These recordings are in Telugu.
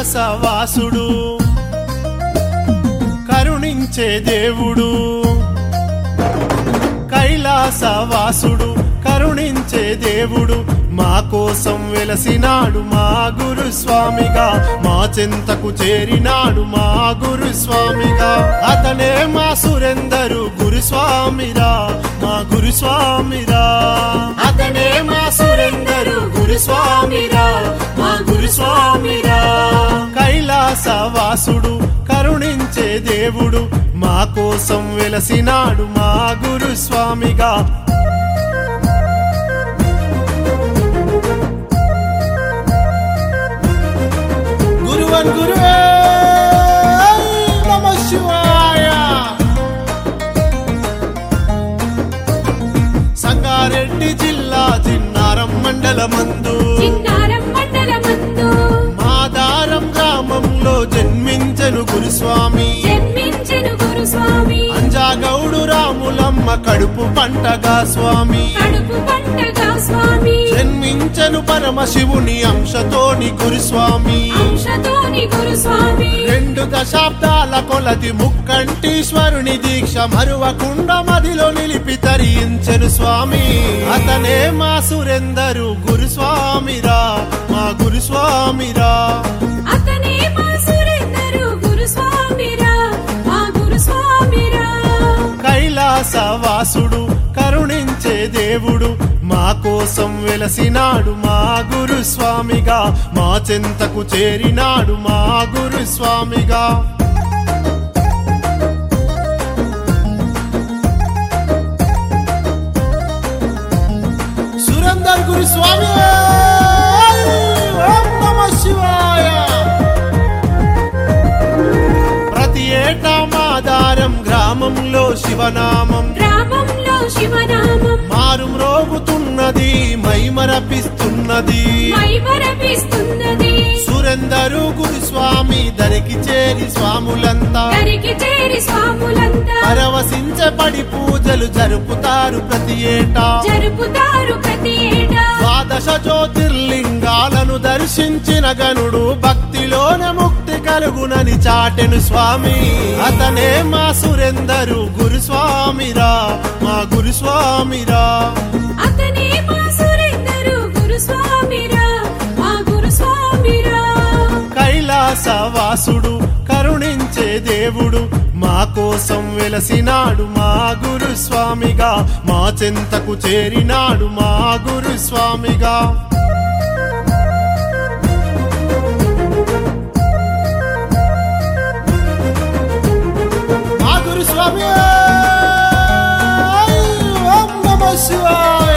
కైలాసవాసుడు కరుణించే దేవుడు కైలాసవాసుడు కరుణించే దేవుడు మా కోసం వెలసినాడు మా గురు స్వామిగా మా చెంతకు చేరినాడు మా గురు స్వామిగా అతనే మా సురేందరు గురుస్వామిరా మా గురుస్వామిరా అతనే మా సురేందరు గురుస్వామిరా మా గురుస్వామిరా కైలాసవాసుడు కరుణించే దేవుడు మా కోసం వెలసినాడు మా గురు స్వామిగా గురువన్ గురువే నమ శివాయ సంగారెడ్డి జిల్లా చిన్నారం మండలమందు చిన్నారం మండలమందు మాదారం గ్రామంలో జన్మించను గురుస్వామి జన్మించెను గురుస్వామి అంజాగౌడు రాములమ్మ కడుపు పంటగా స్వామి కడుపు పంటగా స్వామి జన్మించను పరమశివుని అంశతోని గురుస్వామి అంశతోని గురుస్వామి రెండు దశాబ్దాల కొలది ముక్కంటీశ్వరుని దీక్ష మరువకుండా మదిలో నిలిపి తరించెను స్వామి అతనే మా సురేందరు గురుస్వామిరా మా గురుస్వామిరా అతనే మా సురేందరు గురుస్వామిరా మా గురుస్వామిరా కైలాసవాసుడు కరుణించే దేవుడు మా కోసం వెలసినాడు మా గురుస్వామిగా మా చెంతకు చేరినాడు మా గురుస్వామిగా సురేందర్ గురుస్వామి ఓం నమః శివాయ ప్రతి ఏటా మాదారం గ్రామంలో శివనామం గ్రామంలో శివనామం మారు మ్రోగుతున్నది మైమరపిస్తున్నది మైమరపిస్తున్నది సురేందరు గురుస్వామి దరికి చేరి స్వాములంతా దరికి చేరి స్వాములంతా పరవశించే పడి పూజలు జరుపుతారు ప్రతి ఏటా జరుపుతారు ప్రతి ఏటా ద్వాదశ జ్యోతిర్లింగాలను దర్శించిన గనుడు భక్తిలోనే ముక్తి కలుగునని చాటెను స్వామి అతనే మా సురేందరు గురుస్వామిరా మా గురుస్వామిరా అతనే మా సురేందరు గురుస్వామిరా మా గురుస్వామిరా కైలాసవాసుడు కరుణించే దేవుడు మా కోసం వెలసినాడు మా గురుస్వామిగా మా చెంతకు చేరినాడు మా గురుస్వామిగా మా గురుస్వామి ఓం నమః శివాయ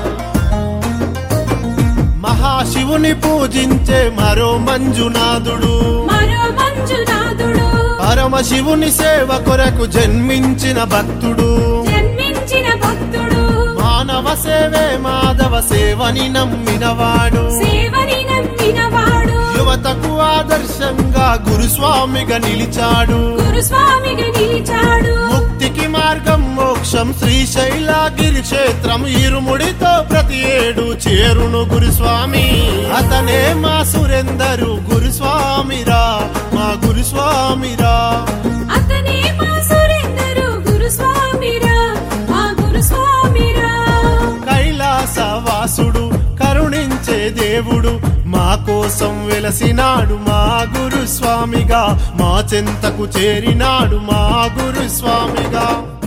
మహాశివుని పూజించే మరో మంజునాథుడు మరో మంజునాథుడు పరమశివుని సేవ కొరకు జన్మించిన భక్తుడు జన్మించిన భక్తుడు మానవ సేవే మాధవ సేవని నమ్మినవాడు సేవని నమ్మినవాడు యువతకు ఆదర్శంగా గురుస్వామిగా నిలిచాడు గురుస్వామిగా నిలిచాడు ముక్తికి మార్గం మోక్షం శ్రీశైలగిరి క్షేత్రం ఇరుముడితో ప్రతి ఏడు చేరును గురుస్వామి అతనే మా సురేందరు గురుస్వామిరా మా గురుస్వామిరా అతనే మా సురేందరు గురుస్వామిరా మా గురుస్వామిరా కైలాసవాసుడు కరుణించే దేవుడు మా కోసం వెలసినాడు మా గురుస్వామిగా మా చెంతకు చేరినాడు మా గురుస్వామిగా